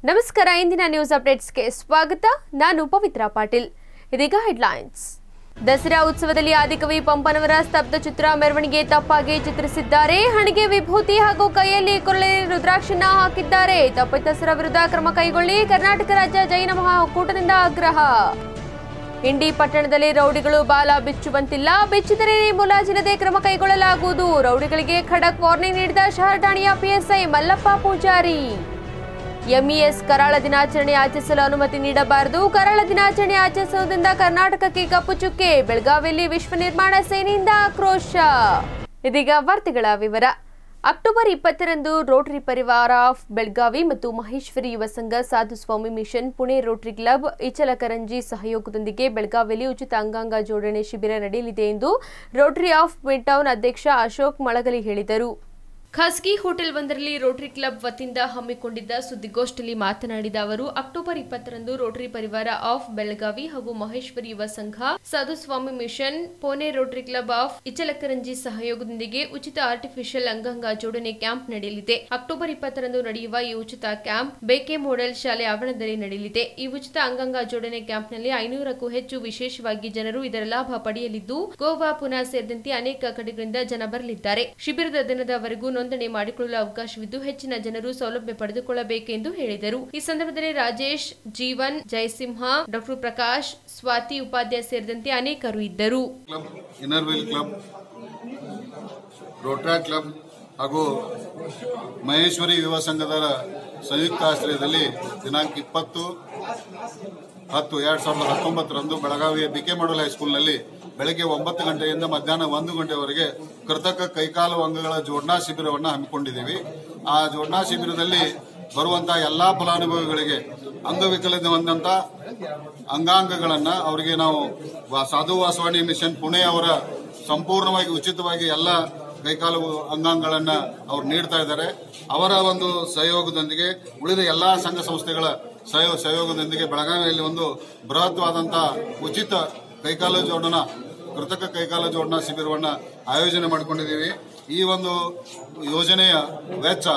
ನಮಸ್ಕಾರ ಇಂದಿನ ನ್ಯೂಸ್ ಅಪ್ಡೇಟ್ಸ್ಗೆ ಸ್ವಾಗತ ನಾನು ಪವಿತ್ರ ಪಾಟೀಲ್ ಇದೀಗ ಹೆಡ್ಲೈನ್ಸ್ ದಸರಾ ಉತ್ಸವದಲ್ಲಿ ಆದಿಕವಿ ಪಂಪನವರ ಸ್ತಬ್ಧ ಚಿತ್ರ ಮೆರವಣಿಗೆ ತಪ್ಪಾಗಿ ಚಿತ್ರಿಸಿದ್ದಾರೆ ಹಣಿಗೆ ವಿಭೂತಿ ಹಾಗೂ ಕೈಯಲ್ಲಿ ಕೊರಳೆ ರುದ್ರಾಕ್ಷಿನ ಹಾಕಿದ್ದಾರೆ ತಪ್ಪಿತಸ್ಥರ ವಿರುದ್ಧ ಕ್ರಮ ಕೈಗೊಳ್ಳಿ ಕರ್ನಾಟಕ ರಾಜ್ಯ ಜೈನ ಮಹಾಕೂಟದಿಂದ ಆಗ್ರಹ ಇಂಡಿ ಪಟ್ಟಣದಲ್ಲಿ ರೌಡಿಗಳು ಬಾಲ ಬಿಚ್ಚುವಂತಿಲ್ಲ ಬಿಚ್ಚಿದರೆ ಮುಲಾಜಿಲ್ಲದೆ ಕ್ರಮ ಕೈಗೊಳ್ಳಲಾಗುವುದು ರೌಡಿಗಳಿಗೆ ಖಡಕ್ ವಾರ್ನಿಂಗ್ ನೀಡಿದ ಶಹರ್ ಠಾಣೆಯ ಪಿಎಸ್ಐ ಮಲ್ಲಪ್ಪ ಪೂಜಾರಿ ಎಂಇಎಸ್ ಕರಾಳ ದಿನಾಚರಣೆ ಆಚರಿಸಲು ಅನುಮತಿ ನೀಡಬಾರದು ಕರಾಳ ದಿನಾಚರಣೆ ಆಚರಿಸುವುದರಿಂದ ಕರ್ನಾಟಕಕ್ಕೆ ಕಪ್ಪು ಚುಕ್ಕೆ ಬೆಳಗಾವಿಯಲ್ಲಿ ವಿಶ್ವ ನಿರ್ಮಾಣ ಸೇನೆಯಿಂದ ಆಕ್ರೋಶ ಇದೀಗ ವಾರ್ತೆಗಳ ವಿವರ ಅಕ್ಟೋಬರ್ ಇಪ್ಪತ್ತರಂದು ರೋಟರಿ ಪರಿವಾರ ಆಫ್ ಬೆಳಗಾವಿ ಮತ್ತು Maheshwari Yuva Sangha Sadhu Swami mission Pune rotary club Ichalkaranji ಸಹಯೋಗದೊಂದಿಗೆ ಬೆಳಗಾವಿಯಲ್ಲಿ ಉಚಿತ ಅಂಗಾಂಗ ಜೋಡಣೆ ಶಿಬಿರ ನಡೆಯಲಿದೆ ಎಂದು ರೋಟರಿ ಆಫ್ ಮಿಡ್ ಟೌನ್ ಅಧ್ಯಕ್ಷ ಅಶೋಕ್ ಮಳಗಲಿ ಹೇಳಿದರು ಖಾಸಗಿ ಹೋಟೆಲ್ ಒಂದರಲ್ಲಿ ರೋಟರಿ ಕ್ಲಬ್ ವತಿಯಿಂದ ಹಮ್ಮಿಕೊಂಡಿದ್ದ ಸುದ್ದಿಗೋಷ್ಠಿಯಲ್ಲಿ ಮಾತನಾಡಿದ ಅವರು ಅಕ್ಟೋಬರ್ ಇಪ್ಪತ್ತರಂದು ರೋಟರಿ ಪರಿವಾರ ಆಫ್ ಬೆಳಗಾವಿ ಹಾಗೂ Maheshwari Yuva Sangha Sadhuswami mission Pune rotary club of Ichalkaranji ಸಹಯೋಗದೊಂದಿಗೆ ಉಚಿತ ಆರ್ಟಿಫಿಷಿಯಲ್ ಅಂಗಾಂಗ ಜೋಡಣೆ ಕ್ಯಾಂಪ್ ನಡೆಯಲಿದೆ ಅಕ್ಟೋಬರ್ ಇಪ್ಪತ್ತರಂದು ನಡೆಯುವ ಈ ಉಚಿತ ಕ್ಯಾಂಪ್ ಬೇಕೆ ಮೋಡೆಲ್ ಶಾಲೆ ಆವರಣದಲ್ಲಿ ನಡೆಯಲಿದೆ ಈ ಉಚಿತ ಅಂಗಾಂಗ ಜೋಡಣೆ ಕ್ಯಾಂಪ್ನಲ್ಲಿ ಐನೂರಕ್ಕೂ ಹೆಚ್ಚು ವಿಶೇಷವಾಗಿ ಜನರು ಇದರ ಲಾಭ ಪಡೆಯಲಿದ್ದು ಗೋವಾ ಪುನಾ ಸೇರಿದಂತೆ ಅನೇಕ ಕಡೆಗಳಿಂದ ಜನ ಬರಲಿದ್ದಾರೆ ಶಿಬಿರದ ದಿನದವರೆಗೂ ನೋಂದಣಿ ಮಾಡಿಕೊಳ್ಳಲು ಅವಕಾಶವಿದ್ದು ಹೆಚ್ಚಿನ ಜನರು ಸೌಲಭ್ಯ ಪಡೆದುಕೊಳ್ಳಬೇಕೆಂದು ಹೇಳಿದರು ಈ ಸಂದರ್ಭದಲ್ಲಿ ರಾಜೇಶ್ ಜೀವನ್ ಜಯಸಿಂಹ ಡಾಕ್ಟರ್ ಪ್ರಕಾಶ್ ಸ್ವಾತಿ ಉಪಾಧ್ಯಾಯ ಸೇರಿದಂತೆ ಅನೇಕರು ಇದ್ದರು club inner wheel club rotaract club ಹಾಗೂ ಮಹೇಶ್ವರಿ ಯುವ ಸಂಘದ ಸಂಯುಕ್ತ ಆಶ್ರಯದಲ್ಲಿ ದಿನಾಂಕ ಇಪ್ಪತ್ತು ಹತ್ತು ಎರಡ್ ಸಾವಿರದ ಹತ್ತೊಂಬತ್ತರಂದು ಬೆಳಗಾವಿಯ ಬಿಕೆ ಮಾಡಲ್ ಹೈಸ್ಕೂಲ್ನಲ್ಲಿ ಬೆಳಗ್ಗೆ ಒಂಬತ್ತು ಗಂಟೆಯಿಂದ ಮಧ್ಯಾಹ್ನ ಒಂದು ಗಂಟೆವರೆಗೆ ಕೃತಕ ಕೈಕಾಲು ಅಂಗಗಳ ಜೋಡಣಾ ಶಿಬಿರವನ್ನು ಹಮ್ಮಿಕೊಂಡಿದ್ದೀವಿ ಆ ಜೋಡಣಾ ಶಿಬಿರದಲ್ಲಿ ಬರುವಂತಹ ಎಲ್ಲಾ ಫಲಾನುಭವಿಗಳಿಗೆ ಅಂಗವಿಕಲತೆ ಹೊಂದಂತ ಅಂಗಾಂಗಗಳನ್ನ ಅವರಿಗೆ ನಾವು ವಾ- ಸಾಧು ವಾಸವಾಣಿ ಮಿಷನ್ ಪುಣೆ ಅವರ ಸಂಪೂರ್ಣವಾಗಿ ಉಚಿತವಾಗಿ ಎಲ್ಲ ಕೈಕಾಲು ಅಂಗಾಂಗಗಳನ್ನ ಅವ್ರು ನೀಡ್ತಾ ಇದ್ದಾರೆ ಅವರ ಒಂದು ಸಹಯೋಗದೊಂದಿಗೆ ಉಳಿದ ಎಲ್ಲಾ ಸಂಘ ಸಂಸ್ಥೆಗಳ ಸಹಯೋ- ಸಹಯೋಗದೊಂದಿಗೆ ಬೆಳಗಾವಿಯಲ್ಲಿ ಒಂದು ಬೃಹತ್ವಾದಂತಹ ಉಚಿತ ಕೈಕಾಲು ಜೋಡಣಾ ಕೃತಕ ಕೈಕಾಲು ಜೋಡಣಾ ಶಿಬಿರವನ್ನ ಆಯೋಜನೆ ಮಾಡಿಕೊಂಡಿದ್ದೀವಿ ಈ ಒಂದು ಯೋಜನೆಯ ವೆಚ್ಚ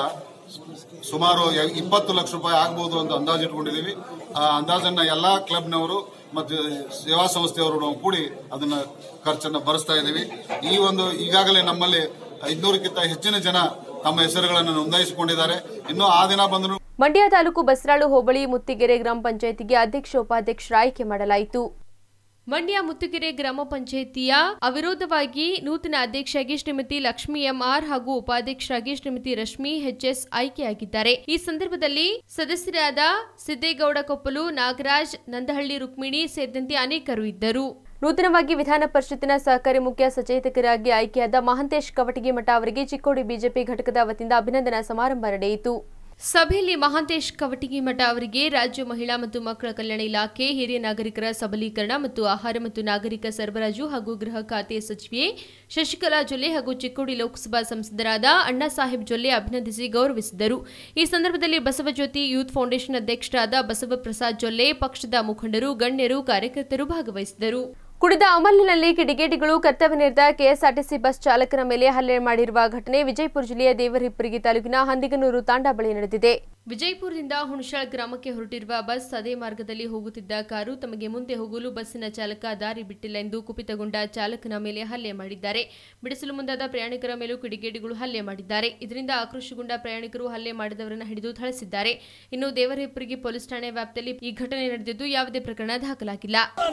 ಸುಮಾರು ಯ- ಇಪ್ಪತ್ತು ಲಕ್ಷ ರೂಪಾಯಿ ಆಗ್ಬಹುದು ಅಂತ ಅಂದಾಜು ಇಟ್ಕೊಂಡಿದ್ದೀವಿ ಆ ಅಂದಾಜನ್ನ ಎಲ್ಲಾ ಕ್ಲಬ್ನವರು ಮತ್ತು ಸೇವಾ ಸಂಸ್ಥೆಯವರು ನಾವು ಕೂಡಿ ಅದನ್ನ ಖರ್ಚನ್ನ ಭರಿಸ್ತಾ ಇದ್ದೀವಿ ಈ ಒಂದು ಈಗಾಗಲೇ ನಮ್ಮಲ್ಲಿ ಐದ್ನೂರಕ್ಕಿಂತ ಹೆಚ್ಚಿನ ಜನ ತಮ್ಮ ಹೆಸರುಗಳನ್ನು ನೋಂದಾಯಿಸಿಕೊಂಡಿದ್ದಾರೆ ಇನ್ನು ಆ ದಿನ ಬಂದರೂ ಮಂಡ್ಯ ತಾಲೂಕು ಬಸರಾಳು ಹೋಬಳಿ ಮುತ್ತಿಗೆರೆ ಗ್ರಾಮ ಪಂಚಾಯಿತಿಗೆ ಅಧ್ಯಕ್ಷ ಉಪಾಧ್ಯಕ್ಷರ ಆಯ್ಕೆ ಮಾಡಲಾಯಿತು ಮಂಡ್ಯ ಮುತ್ತುಗೆರೆ ಗ್ರಾಮ ಪಂಚಾಯಿತಿಯ ಅವಿರೋಧವಾಗಿ ನೂತನ ಅಧ್ಯಕ್ಷರಾಗಿ ಶ್ರೀಮತಿ ಲಕ್ಷ್ಮಿ ಎಂಆರ್ ಹಾಗೂ ಉಪಾಧ್ಯಕ್ಷರಾಗಿ ಶ್ರೀಮತಿ ರಶ್ಮಿ ಎಚ್ಎಸ್ ಆಯ್ಕೆಯಾಗಿದ್ದಾರೆ ಈ ಸಂದರ್ಭದಲ್ಲಿ ಸದಸ್ಯರಾದ ಸಿದ್ದೇಗೌಡ ಕೊಪ್ಪಲು ನಾಗರಾಜ್ ನಂದಹಳ್ಳಿ ರುಕ್ಮಿಣಿ ಸೇರಿದಂತೆ ಅನೇಕರು ಇದ್ದರು ನೂತನವಾಗಿ ವಿಧಾನ ಪರಿಷತ್ತಿನ ಸಹಕಾರಿ ಮುಖ್ಯ ಸಚೇತಕರಾಗಿ ಆಯ್ಕೆಯಾದ ಮಹಂತೇಶ್ ಕವಟಗಿ ಮಠ ಅವರಿಗೆ ಚಿಕ್ಕೋಡಿ ಬಿಜೆಪಿ ಘಟಕದ ವತಿಯಿಂದ ಅಭಿನಂದನಾ ಸಮಾರಂಭ ನಡೆಯಿತು ಸಭೆಯಲ್ಲಿ ಮಹಾಂತೇಶ್ ಕವಟಗಿ ಮಠ ಅವರಿಗೆ ರಾಜ್ಯ ಮಹಿಳಾ ಮತ್ತು ಮಕ್ಕಳ ಕಲ್ಯಾಣ ಇಲಾಖೆ ಹಿರಿಯ ನಾಗರಿಕರ ಸಬಲೀಕರಣ ಮತ್ತು ಆಹಾರ ಮತ್ತು ನಾಗರಿಕ ಸರಬರಾಜು ಹಾಗೂ ಗೃಹ ಖಾತೆ ಸಚಿವೆ ಶಶಿಕಲಾ ಜೊಲ್ಲೆ ಹಾಗೂ ಚಿಕ್ಕೋಡಿ ಲೋಕಸಭಾ ಸಂಸದರಾದ ಅಣ್ಣಾ ಸಾಹೇಬ್ ಜೊಲ್ಲೆ ಅಭಿನಂದಿಸಿ ಗೌರವಿಸಿದರು ಈ ಸಂದರ್ಭದಲ್ಲಿ ಬಸವಜ್ಯೋತಿ ಯೂತ್ ಫೌಂಡೇಶನ್ ಅಧ್ಯಕ್ಷರಾದ ಬಸವಪ್ರಸಾದ್ ಜೊಲ್ಲೆ ಪಕ್ಷದ ಮುಖಂಡರು ಗಣ್ಯರು ಕಾರ್ಯಕರ್ತರು ಭಾಗವಹಿಸಿದರು ಕುಡಿದ ಅಮಲಿನಲ್ಲಿ ಕಿಡಿಗೇಡಿಗಳು ಕರ್ತವ್ಯ ನಿರತ ಕೆಎಸ್ಆರ್ಟಿಸಿ ಬಸ್ ಚಾಲಕನ ಮೇಲೆ ಹಲ್ಲೆ ಮಾಡಿರುವ ಘಟನೆ ವಿಜಯಪುರ ಜಿಲ್ಲೆಯ ದೇವರಹಿಪ್ಪರಗಿ ತಾಲೂಕಿನ ಹಂದಿಗನೂರು ತಾಂಡಾ ಬಳಿ ನಡೆದಿದೆ ವಿಜಯಪುರದಿಂದ ಹುಣಸಾಳ್ ಗ್ರಾಮಕ್ಕೆ ಹೊರಟಿರುವ ಬಸ್ ಅದೇ ಮಾರ್ಗದಲ್ಲಿ ಹೋಗುತ್ತಿದ್ದ ಕಾರು ತಮಗೆ ಮುಂದೆ ಹೋಗಲು ಬಸ್ಸಿನ ಚಾಲಕ ದಾರಿ ಬಿಟ್ಟಿಲ್ಲ ಎಂದು ಕುಪಿತಗೊಂಡ ಚಾಲಕನ ಮೇಲೆ ಹಲ್ಲೆ ಮಾಡಿದ್ದಾರೆ ಬಿಡಿಸಲು ಮುಂದಾದ ಪ್ರಯಾಣಿಕರ ಮೇಲೂ ಕಿಡಿಗೇಡಿಗಳು ಹಲ್ಲೆ ಮಾಡಿದ್ದಾರೆ ಇದರಿಂದ ಆಕ್ರೋಶಗೊಂಡ ಪ್ರಯಾಣಿಕರು ಹಲ್ಲೆ ಮಾಡಿದವರನ್ನು ಹಿಡಿದು ಥಳಿಸಿದ್ದಾರೆ ಇನ್ನು ದೇವರಹಿಪ್ಪರಗಿ ಪೊಲೀಸ್ ಠಾಣೆ ವ್ಯಾಪ್ತಿಯಲ್ಲಿ ಈ ಘಟನೆ ನಡೆದಿದ್ದು ಯಾವುದೇ ಪ್ರಕರಣ ದಾಖಲಾಗಿಲ್ಲ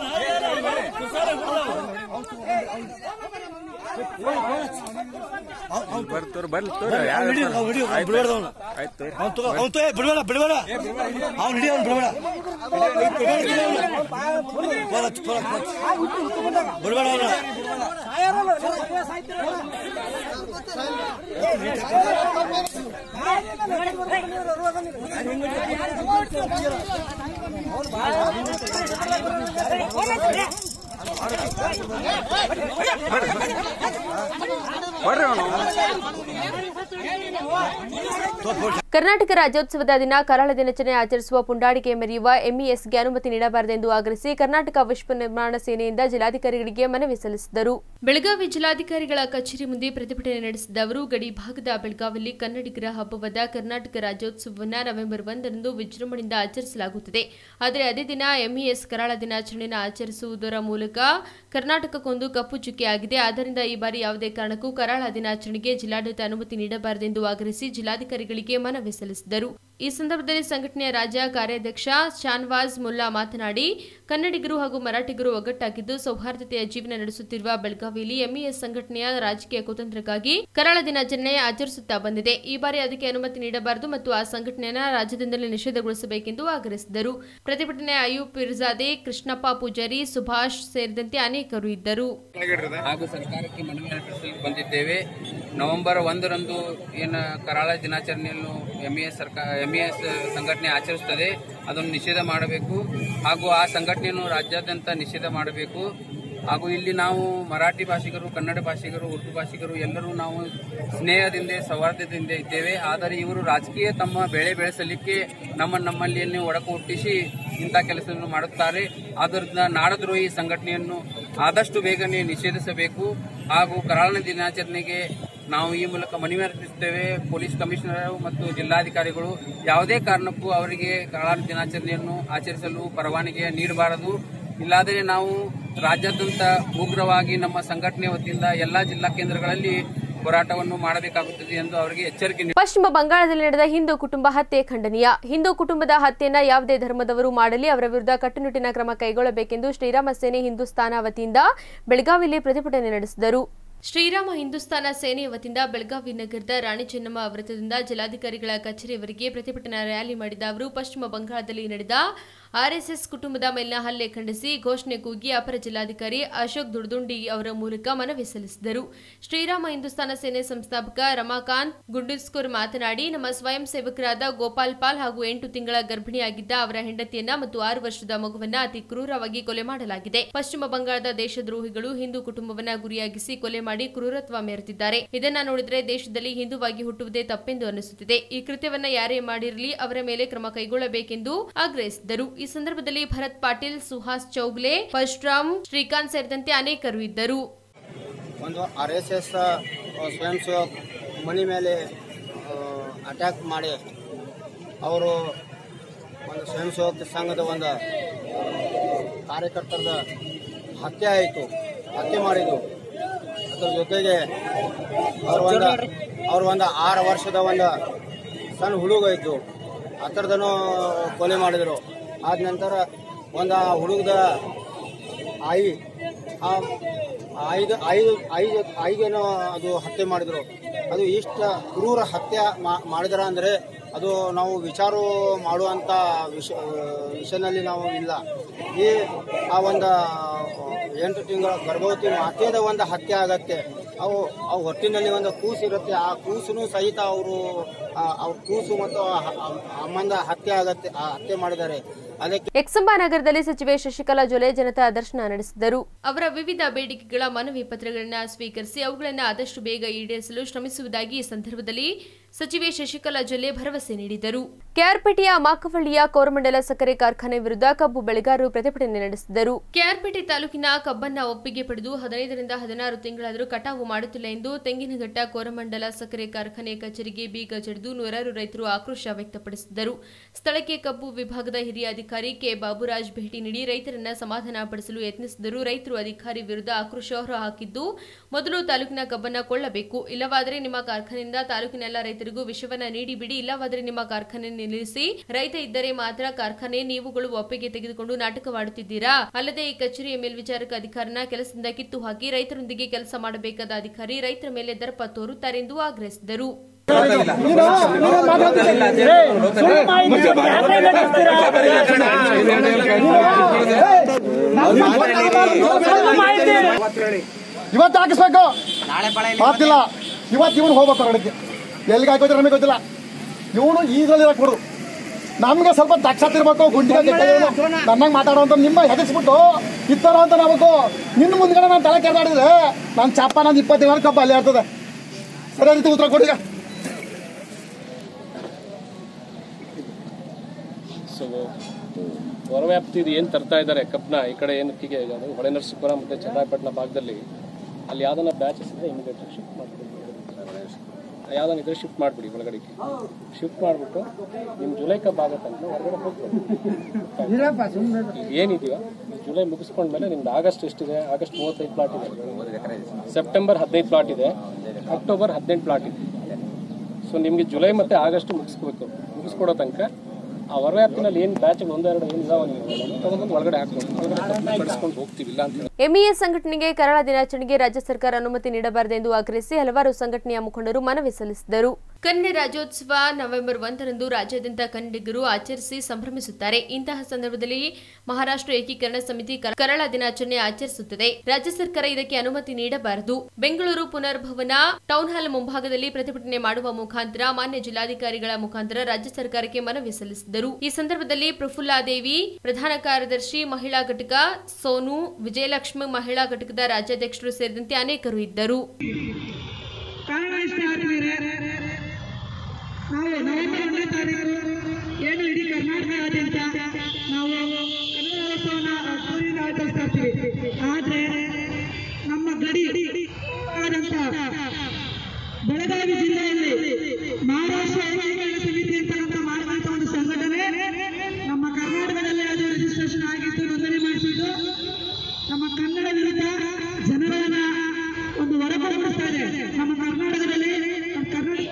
ಬರ್ತಾರ ಬರ್ಲಿ ತೋರಿ ಆಯ್ತು ಅವನು ಬಿಡಬೇಡ ಬಿಡಬೇಡ ಅವ್ನು ಹಿಡಿ ಅವ್ನು ಬಿಡಬೇಡ ಬಿಡಬೇಡ ಅವನು ಬರ್ರಿ ಅವನು ಕರ್ನಾಟಕ ರಾಜ್ಯೋತ್ಸವದ ದಿನ ಕರಾಳ ದಿನಾಚರಣೆ ಆಚರಿಸುವ ಪುಂಡಾಟಿಕೆ ಮೆರೆಯುವ ಎಂಇಎಸ್ಗೆ ಅನುಮತಿ ನೀಡಬಾರದೆಂದು ಆಗ್ರಹಿಸಿ ಕರ್ನಾಟಕ ವಿಶ್ವ ನಿರ್ಮಾಣ ಸೇನೆಯಿಂದ ಜಿಲ್ಲಾಧಿಕಾರಿಗಳಿಗೆ ಮನವಿ ಸಲ್ಲಿಸಿದರು ಬೆಳಗಾವಿ ಜಿಲ್ಲಾಧಿಕಾರಿಗಳ ಕಚೇರಿ ಮುಂದೆ ಪ್ರತಿಭಟನೆ ನಡೆಸಿದ ಅವರು ಗಡಿ ಭಾಗದ ಬೆಳಗಾವಿಯಲ್ಲಿ ಕನ್ನಡಿಗರ ಹಬ್ಬವಾದ ಕರ್ನಾಟಕ ರಾಜ್ಯೋತ್ಸವವನ್ನು ನವೆಂಬರ್ ಒಂದರಂದು ವಿಜೃಂಭಣೆಯಿಂದ ಆಚರಿಸಲಾಗುತ್ತದೆ ಆದರೆ ಅದೇ ದಿನ ಎಂಇಎಸ್ ಕರಾಳ ದಿನಾಚರಣೆಯನ್ನು ಆಚರಿಸುವುದರ ಮೂಲಕ ಕರ್ನಾಟಕಕ್ಕೊಂದು ಕಪ್ಪು ಚುಕ್ಕೆ ಆಗಿದೆ ಆದ್ದರಿಂದ ಈ ಬಾರಿ ಯಾವುದೇ ಕಾರಣಕ್ಕೂ ಕರಾಳ ದಿನಾಚರಣೆಗೆ ಜಿಲ್ಲಾಡಳಿತ ಅನುಮತಿ ನೀಡಬಾರದೆಂದು ಆಗ್ರಹಿಸಿ ಜಿಲ್ಲಾಧಿಕಾರಿಗಳಿಗೆ ಮನವಿ ಸಲ್ಲಿಸಿದರು ಈ ಸಂದರ್ಭದಲ್ಲಿ ಸಂಘಟನೆಯ ರಾಜ್ಯ ಕಾರ್ಯಾಧ್ಯಕ್ಷ ಶಾನ್ವಾಜ್ ಮುಲ್ಲಾ ಮಾತನಾಡಿ ಕನ್ನಡಿಗರು ಹಾಗೂ ಮರಾಠಿಗರು ಒಗ್ಗಟ್ಟಾಗಿದ್ದು ಸೌಹಾರ್ದತೆಯ ಜೀವನ ನಡೆಸುತ್ತಿರುವ ಬೆಳಗಾವಿಯಲ್ಲಿ ಎಂಇಎಸ್ ಸಂಘಟನೆಯ ರಾಜಕೀಯ ಕುತಂತ್ರಕ್ಕಾಗಿ ಕರಾಳ ದಿನಾಚರಣೆ ಆಚರಿಸುತ್ತಾ ಬಂದಿದೆ ಈ ಬಾರಿ ಅದಕ್ಕೆ ಅನುಮತಿ ನೀಡಬಾರದು ಮತ್ತು ಆ ಸಂಘಟನೆಯನ್ನು ರಾಜ್ಯದಿಂದಲೇ ನಿಷೇಧಗೊಳಿಸಬೇಕೆಂದು ಆಗ್ರಹಿಸಿದರು ಪ್ರತಿಭಟನೆ ಅಯೂಬ್ ಪಿರ್ಜಾದೆ ಕೃಷ್ಣಪ್ಪ ಪೂಜಾರಿ ಸುಭಾಷ್ ಸೇರಿದಂತೆ ಅನೇಕರು ಇದ್ದರು ಹಾಗೂ ಸರ್ಕಾರಕ್ಕೆ ಮನವಿ ಅರ್ಪಿಸಲು ಬಂದಿದ್ದೇವೆ ನವೆಂಬರ್ ಒಂದರಂದು ಏನು ಕರಾಳ ದಿನಾಚರಣೆಯನ್ನು ಎಂಇಎಸ್ ಸರ್ಕಾರ ಎಂಇಎಸ್ ಸಂಘಟನೆ ಆಚರಿಸುತ್ತದೆ ಅದನ್ನು ನಿಷೇಧ ಮಾಡಬೇಕು ಹಾಗೂ ಆ ಸಂಘಟನೆಯನ್ನು ರಾಜ್ಯಾದ್ಯಂತ ನಿಷೇಧ ಮಾಡಬೇಕು ಹಾಗೂ ಇಲ್ಲಿ ನಾವು ಮರಾಠಿ ಭಾಷಿಗರು ಕನ್ನಡ ಭಾಷಿಗರು ಉರ್ದು ಭಾಷಿಗರು ಎಲ್ಲರೂ ನಾವು ಸ್ನೇಹದಿಂದ ಸೌಹಾರ್ದದಿಂದ ಇದ್ದೇವೆ ಆದರೆ ಇವರು ರಾಜಕೀಯ ತಮ್ಮ ಬೆಳೆ ಬೆಳೆಸಲಿಕ್ಕೆ ನಮ್ಮ ನಮ್ಮಲ್ಲಿಯನ್ನು ಒಡಕು ಹುಟ್ಟಿಸಿ ಇಂಥ ಕೆಲಸವನ್ನು ಮಾಡುತ್ತಾರೆ ಆದ್ದರಿಂದ ನಾಡದ್ರೋಹಿ ಸಂಘಟನೆಯನ್ನು ಆದಷ್ಟು ಬೇಗನೆ ನಿಷೇಧಿಸಬೇಕು ಹಾಗೂ ಕರಾಳ ದಿನಾಚರಣೆಗೆ ನಾವು ಈ ಮೂಲಕ ಮನವಿ ಅರ್ಪಿಸುತ್ತೇವೆ ಪೊಲೀಸ್ ಕಮಿಷನರ್ ಮತ್ತು ಜಿಲ್ಲಾಧಿಕಾರಿಗಳು ಯಾವುದೇ ಕಾರಣಕ್ಕೂ ಅವರಿಗೆ ಕರಾಳ ದಿನಾಚರಣೆಯನ್ನು ಆಚರಿಸಲು ಪರವಾನಗಿ ನೀಡಬಾರದು ಇಲ್ಲಾದರೆ ನಾವು ರಾಜ್ಯಾದ್ಯಂತ ಉಗ್ರವಾಗಿ ನಮ್ಮ ಸಂಘಟನೆ ವತಿಯಿಂದ ಎಲ್ಲಾ ಜಿಲ್ಲಾ ಕೇಂದ್ರಗಳಲ್ಲಿ ಹೋರಾಟವನ್ನು ಮಾಡಬೇಕಾಗುತ್ತದೆ ಎಂದು ಅವರಿಗೆ ಎಚ್ಚರಿಕೆ ನೀಡಿ- ಪಶ್ಚಿಮ ಬಂಗಾಳದಲ್ಲಿ ನಡೆದ ಹಿಂದೂ ಕುಟುಂಬ ಹತ್ಯೆ ಖಂಡನೀಯ ಹಿಂದೂ ಕುಟುಂಬದ ಹತ್ಯೆಯನ್ನ ಯಾವುದೇ ಧರ್ಮದವರು ಮಾಡಲಿ ಅವರ ವಿರುದ್ಧ ಕಟ್ಟುನಿಟ್ಟಿನ ಕ್ರಮ ಕೈಗೊಳ್ಳಬೇಕೆಂದು ಶ್ರೀರಾಮ ಸೇನೆ ಹಿಂದೂಸ್ತಾನ ವತಿಯಿಂದ ಬೆಳಗಾವಿಯಲ್ಲಿ ಪ್ರತಿಭಟನೆ ನಡೆಸಿದರು ಶ್ರೀರಾಮ ಹಿಂದೂಸ್ತಾನ ಸೇನೆ ವತಿಯಿಂದ ಬೆಳಗಾವಿ ನಗರದ ರಾಣಿ ಚೆನ್ನಮ್ಮ ವೃತ್ತದಿಂದ ಜಿಲ್ಲಾಧಿಕಾರಿಗಳ ಕಚೇರಿಯವರೆಗೆ ಪ್ರತಿಭಟನಾ ರ್ಯಾಲಿ ಮಾಡಿದ ಅವರು ಪಶ್ಚಿಮ ಬಂಗಾಳದಲ್ಲಿ ನಡೆದ ಆರ್ಎಸ್ಎಸ್ ಕುಟುಂಬದ ಮೇಲಿನ ಹಲ್ಲೆ ಖಂಡಿಸಿ ಘೋಷಣೆ ಕೂಗಿ ಅಪರ ಜಿಲ್ಲಾಧಿಕಾರಿ ಅಶೋಕ್ ದುರ್ದುಂಡಿ ಅವರ ಮೂಲಕ ಮನವಿ ಸಲ್ಲಿಸಿದರು ಶ್ರೀರಾಮ ಹಿಂದೂಸ್ತಾನ ಸೇನೆ ಸಂಸ್ಥಾಪಕ ರಮಾಕಾಂತ್ ಗುಂಡುಸ್ಕೂರ್ ಮಾತನಾಡಿ ನಮ್ಮ ಸ್ವಯಂ ಸೇವಕರಾದ ಗೋಪಾಲ್ ಪಾಲ್ ಹಾಗೂ ಎಂಟು ತಿಂಗಳ ಗರ್ಭಿಣಿಯಾಗಿದ್ದ ಅವರ ಹೆಂಡತಿಯನ್ನ ಮತ್ತು ಆರು ವರ್ಷದ ಮಗುವನ್ನ ಅತಿ ಕ್ರೂರವಾಗಿ ಕೊಲೆ ಮಾಡಲಾಗಿದೆ ಪಶ್ಚಿಮ ಬಂಗಾಳದ ದೇಶದ್ರೋಹಿಗಳು ಹಿಂದೂ ಕುಟುಂಬವನ್ನ ಗುರಿಯಾಗಿಸಿ ಕೊಲೆ ಮಾಡಿ ಕ್ರೂರತ್ವ ಮೆರೆದಿದ್ದಾರೆ ಇದನ್ನ ನೋಡಿದ್ರೆ ದೇಶದಲ್ಲಿ ಹಿಂದೂವಾಗಿ ಹುಟ್ಟುವುದೇ ತಪ್ಪೆಂದು ಅನಿಸುತ್ತಿದೆ ಈ ಕೃತ್ಯವನ್ನ ಯಾರೇ ಮಾಡಿರಲಿ ಅವರ ಮೇಲೆ ಕ್ರಮ ಕೈಗೊಳ್ಳಬೇಕೆಂದು ಆಗ್ರಹಿಸಿದರು ಈ ಸಂದರ್ಭದಲ್ಲಿ ಭರತ್ ಪಾಟೀಲ್ ಸುಹಾಸ್ ಚೌಗ್ಲೆ ಪರಶುರಾಮ್ ಶ್ರೀಕಾಂತ್ ಸೇರಿದಂತೆ ಅನೇಕರು ಇದ್ದರು ಒಂದು ಆರ್ ಎಸ್ ಎಸ್ ಸ್ವಯಂ ಸೇವಕ್ ಮನಿ ಮೇಲೆ ಅಟ್ಯಾಕ್ ಮಾಡಿ ಅವರು ಒಂದು ಸ್ವಯಂ ಸೇವಕ ಸಂಘದ ಒಂದು ಕಾರ್ಯಕರ್ತರ ಹತ್ಯೆ ಆಯಿತು ಹತ್ಯೆ ಮಾಡಿದ್ದು ಅದ್ರ ಜೊತೆಗೆ ಅವ್ರ ಒಂದು ಅವ್ರ ಒಂದು ಆರು ವರ್ಷದ ಒಂದು ಸಣ್ಣ ಹುಡುಗ ಇತ್ತು ಆ ಥರದನು ಕೊಲೆ ಮಾಡಿದರು ಆದ ನಂತರ ಒಂದು ಆ ಹುಡುಗದ ಆಯಿ ಆ ಐದು ಐದು ಐದು ಐದೇನೋ ಅದು ಹತ್ಯೆ ಮಾಡಿದರು ಅದು ಇಷ್ಟ ಕ್ರೂರ ಹತ್ಯೆ ಮಾ- ಮಾಡಿದ್ರ ಅಂದರೆ ಅದು ನಾವು ವಿಚಾರ ಮಾಡುವಂಥ ವಿಷ ವಿಷಯದಲ್ಲಿ ನಾವು ಇಲ್ಲ ಈ ಆ ಒಂದು ಎಂಟು ತಿಂಗಳ ಗರ್ಭವತಿ ಮಾತೆಯದ ಒಂದು ಹತ್ಯೆ ಆಗತ್ತೆ ಅವು ಅವು ಹೊಟ್ಟಿನಲ್ಲಿ ಒಂದು ಕೂಸು ಇರುತ್ತೆ ಆ ಕೂಸು ಸಹಿತ ಅವರು ಅವ್ರ ಕೂಸು ಮತ್ತು ಆ- ಆ- ಅಮ್ಮಂದ ಹತ್ಯೆ ಆಗತ್ತೆ ಆ ಹತ್ಯೆ ಮಾಡಿದ್ದಾರೆ ಅದಕ್ಕೆ ಎಕ್ಸಂಬ ನಗರದಲ್ಲಿ ಸಚಿವೆ ಶಶಿಕಲಾ ಜೊಲೆ ಜನತಾ ದರ್ಶನ ನಡೆಸಿದರು ಅವರ ವಿವಿಧ ಬೇಡಿಕೆಗಳ ಮನವಿ ಪತ್ರಗಳನ್ನು ಸ್ವೀಕರಿಸಿ ಅವುಗಳನ್ನು ಆದಷ್ಟು ಬೇಗ ಈಡೇರಿಸಲು ಶ್ರಮಿಸುವುದಾಗಿ ಈ ಸಂದರ್ಭದಲ್ಲಿ ಸಚಿವೆ ಶಶಿಕಲಾ ಜೊಲ್ಲೆ ಭರವಸೆ ನೀಡಿದರು ಕೆಆರ್ಪೇಟೆಯ ಮಾಕವಳ್ಳಿಯ ಕೋರಮಂಡಲ ಸಕ್ಕರೆ ಕಾರ್ಖಾನೆ ವಿರುದ್ಧ ಕಬ್ಬು ಬೆಳೆಗಾರರು ಪ್ರತಿಭಟನೆ ನಡೆಸಿದರು ಕೆಆರ್ಪೇಟೆ ತಾಲೂಕಿನ ಕಬ್ಬನ್ನ ಒಪ್ಪಿಗೆ ಪಡೆದು ಹದಿನೈದರಿಂದ ಹದಿನಾರು ತಿಂಗಳಾದರೂ ಕಟಾವು ಮಾಡುತ್ತಿಲ್ಲ ಎಂದು ತೆಂಗಿನಘಟ್ಟ ಕೋರಮಂಡಲ ಸಕ್ಕರೆ ಕಾರ್ಖಾನೆ ಕಚೇರಿಗೆ ಬೀಗ ಜಡಿದು ನೂರಾರು ರೈತರು ಆಕ್ರೋಶ ವ್ಯಕ್ತಪಡಿಸಿದರು ಸ್ಥಳಕ್ಕೆ ಕಬ್ಬು ವಿಭಾಗದ ಹಿರಿಯ ಅಧಿಕಾರಿ ಕೆ ಬಾಬುರಾಜ್ ಭೇಟಿ ನೀಡಿ ರೈತರನ್ನ ಸಮಾಧಾನ ಪಡಿಸಲು ಯತ್ನಿಸಿದರು ರೈತರು ಅಧಿಕಾರಿ ವಿರುದ್ಧ ಆಕ್ರೋಶ ಹೊರಹಾಕಿದ್ದು ಮೊದಲು ತಾಲೂಕಿನ ಕಬ್ಬನ್ನ ಕೊಳ್ಳಬೇಕು ಇಲ್ಲವಾದರೆ ನಿಮ್ಮ ಕಾರ್ಖಾನೆಯಿಂದ ತಾಲೂಕಿನ ಎಲ್ಲ ರೈತರಿಗೂ ವಿಷವನ್ನ ನೀಡಿ ಬಿಡಿ ಇಲ್ಲವಾದರೆ ನಿಮ್ಮ ಕಾರ್ಖಾನೆ ನಿಲ್ಲಿಸಿ ರೈತ ಇದ್ದರೆ ಮಾತ್ರ ಕಾರ್ಖಾನೆ ನೀವುಗಳು ಒಪ್ಪಿಗೆ ತೆಗೆದುಕೊಂಡು ನಾಟಕವಾಡುತ್ತಿದ್ದೀರಾ ಅಲ್ಲದೆ ಈ ಕಚೇರಿಯ ಮೇಲ್ವಿಚಾರಕ ಅಧಿಕಾರನ ಕೆಲಸದಿಂದ ಕಿತ್ತು ಹಾಕಿ ರೈತರೊಂದಿಗೆ ಕೆಲಸ ಮಾಡಬೇಕಾದ ಅಧಿಕಾರಿ ರೈತರ ಮೇಲೆ ದರ್ಪ ತೋರುತ್ತಾರೆ ಎಂದು ಆಗ್ರಹಿಸಿದರು ಇವತ್ತು ಹಾಕಿಸ್ಬೇಕು ಮಾತಿಲ್ಲ ಇವತ್ತು ಇವನು ಹೋಗ್ಬೇಕು ಹೊರಗಡೆ ಎಲ್ಲಿಗೆ ಹಾಕೋದ್ರೆ ನಮಗೆ ಗೊತ್ತಿಲ್ಲ ಇವನು ಈಗಲೇ ಕೊಡು ನಮ್ಗೆ ಸ್ವಲ್ಪ ದಕ್ಷತೆ ಇರ್ಬೇಕು ಗುಂಡಿಗೆ ನನ್ನಂಗೆ ಮಾತಾಡುವಂತ ನಿಮ್ಮ ಹೆದರ್ಸ್ಬಿಟ್ಟು ಇತ್ತಾರ ಅಂತ ನಾವು ನಿನ್ನ ಮುಂದ್ಗಡೆ ನಾನು ತಲೆ ಕೆರೆದಾಡಿದ್ರೆ ನನ್ನ ಚಪ್ಪ ನಂದು ಇಪ್ಪತ್ತೇಳು ಕಬ್ಬು ಅಲ್ಲೇ ಇರ್ತದೆ ಸರಿ ರೀತಿ ಉತ್ತರ ಕೊಡಿ ಈಗ. ಸೊ ಹೊರವ್ಯಾಪ್ತಿ ಏನು ತರ್ತಾ ಇದ್ದಾರೆ ಕಬ್ನ ಈ ಕಡೆ ಏನು ಕಿಗೆ ಅದು ಹೊಳೆ ನರಸೀಪುರ ಮತ್ತು ಚನ್ನರಾಯಪಟ್ಟಣ ಭಾಗದಲ್ಲಿ ಅಲ್ಲಿ ಯಾವ್ದನ್ನ ಬ್ಯಾಚಸ್ ಇದೆ ಇಮಿಡಿಯೇಟ್ ಶಿಫ್ಟ್ ಮಾಡ್ಬಿಡಿ ಯಾವ್ದನ್ನ ಇದ್ರೆ ಶಿಫ್ಟ್ ಮಾಡಿಬಿಡಿ ಒಳಗಡೆಗೆ ಶಿಫ್ಟ್ ಮಾಡಿಬಿಟ್ಟು ನಿಮ್ಮ ಜುಲೈ ಕಬ್ಬ ಆಗೋ ತನಕ ಹೊರಗಡೆ ಹೋಗ್ಬೇಕು ಏನಿದೆಯೋ ಜುಲೈ ಮುಗಿಸ್ಕೊಂಡ್ಮೇಲೆ ನಿಮ್ದು ಆಗಸ್ಟ್ ಎಷ್ಟಿದೆ ಆಗಸ್ಟ್ ಮೂವತ್ತೈದು ಪ್ಲಾಟ್ ಇದೆ ಸೆಪ್ಟೆಂಬರ್ ಹದಿನೈದು ಪ್ಲಾಟ್ ಇದೆ ಅಕ್ಟೋಬರ್ ಹದಿನೆಂಟು ಪ್ಲಾಟ್ ಇದೆ ಸೊ ನಿಮಗೆ ಜುಲೈ ಮತ್ತೆ ಆಗಸ್ಟ್ ಮುಗಿಸ್ಕೋಬೇಕು ಮುಗಿಸ್ಕೊಡೋ ತನಕ ಆ ಹೊರವ್ಯಾಪ್ತಿನಲ್ಲಿ ಏನು ಬ್ಯಾಚ್ಗಳು ಒಂದೆರಡು ಏನು ಇದಾವ ನೀವು ತಗೊಂಡ್ಬಂದು ಒಳಗಡೆ ಹಾಕ್ಬೋದು ಒಳಗಡೆ ಕಳಿಸ್ಕೊಂಡು ಹೋಗ್ತೀವಿ ಇಲ್ಲ ಅಂತ ಎಂಇಎಸ್ ಸಂಘಟನೆಗೆ ಕರಾಳ ದಿನಾಚರಣೆಗೆ ರಾಜ್ಯ ಸರ್ಕಾರ ಅನುಮತಿ ನೀಡಬಾರದೆಂದು ಆಗ್ರಹಿಸಿ ಹಲವಾರು ಸಂಘಟನೆಯ ಮುಖಂಡರು ಮನವಿ ಸಲ್ಲಿಸಿದರು ಕನ್ನಡ ರಾಜ್ಯೋತ್ಸವ ನವೆಂಬರ್ ಒಂದರಂದು ರಾಜ್ಯಾದ್ಯಂತ ಕನ್ನಡಿಗರು ಆಚರಿಸಿ ಸಂಭ್ರಮಿಸುತ್ತಾರೆ ಇಂತಹ ಸಂದರ್ಭದಲ್ಲಿ ಮಹಾರಾಷ್ಟ್ರ ಏಕೀಕರಣ ಸಮಿತಿ ಕರ- ಕರಾಳ ದಿನಾಚರಣೆ ಆಚರಿಸುತ್ತದೆ ರಾಜ್ಯ ಸರ್ಕಾರ ಇದಕ್ಕೆ ಅನುಮತಿ ನೀಡಬಾರದು ಬೆಂಗಳೂರು ಪುನರ್ಭವನ ಟೌನ್ ಹಾಲ್ ಮುಂಭಾಗದಲ್ಲಿ ಪ್ರತಿಭಟನೆ ಮಾಡುವ ಮುಖಾಂತರ ಮಾನ್ಯ ಜಿಲ್ಲಾಧಿಕಾರಿಗಳ ಮುಖಾಂತರ ರಾಜ್ಯ ಸರ್ಕಾರಕ್ಕೆ ಮನವಿ ಸಲ್ಲಿಸಿದರು ಈ ಸಂದರ್ಭದಲ್ಲಿ ಪ್ರಫುಲ್ಲಾದೇವಿ ಪ್ರಧಾನ ಕಾರ್ಯದರ್ಶಿ ಮಹಿಳಾ ಘಟಕ ಸೋನು ವಿಜಯಲಕ್ಷ್ಮಿ ಮಹಿಳಾ ಘಟಕದ ರಾಜ್ಯಾಧ್ಯಕ್ಷರು ಸೇರಿದಂತೆ ಅನೇಕರು ಇದ್ದರು ಕಾರಣ ಇಷ್ಟೇ ಆದ್ಮೇಲೆ ನಾವು ನವೆಂಬರ್ ಒಂದನೇ ತಾರೀಕು ಏನು ಇಡೀ ಕರ್ನಾಟಕದಾದ್ಯಂತ ನಾವು ಕನ್ನಡೋತ್ಸವನ ಅದ್ದೂರಿಯಿಂದ ಆಚರಿಸ್ತಾ ಇರ್ತೀವಿ ಆದ್ರೆ ನಮ್ಮ ಗಡಿ ಆದಂತ ಬೆಳಗಾವಿ ಜಿಲ್ಲೆಯಲ್ಲಿ ಮಹಾರಾಷ್ಟ್ರ ಏಕೀಕರಣ ಸಮಿತಿ ಅಂತಕ್ಕಂಥ ಮಾಡಿದಂತ ಒಂದು ಸಂಘಟನೆ ನಮ್ಮ ಕರ್ನಾಟಕದಲ್ಲಿ ಅದು ರಿಜಿಸ್ಟ್ರೇಷನ್ ಆಗಿತ್ತು ನೋಂದಣಿ ಮಾಡಿಸಿದ್ದು ನಮ್ಮ ಕನ್ನಡ ವಿರುದ್ಧ ಜನರನ್ನ ಒಂದು ಹೊರಪಡಿಸ್ತಾ ಇದೆ ನಮ್ಮ ಕರ್ನಾಟಕದಲ್ಲಿ ನಮ್ಮ ಕರ್ನಾಟಕ